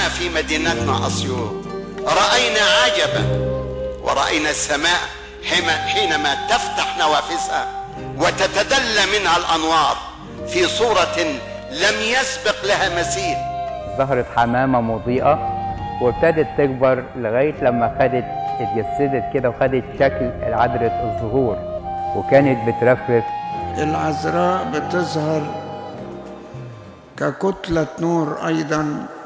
في مدينتنا أسيوط رأينا عجبا ورأينا السماء حينما تفتح نوافذها وتتدلى منها الأنوار في صورة لم يسبق لها مثيل ظهرت حمامة مضيئة وابتدت تكبر لغاية لما خدت اتجسدت كده وخدت شكل عذرة الزهور وكانت بترفرف العذراء بتظهر ككتلة نور أيضا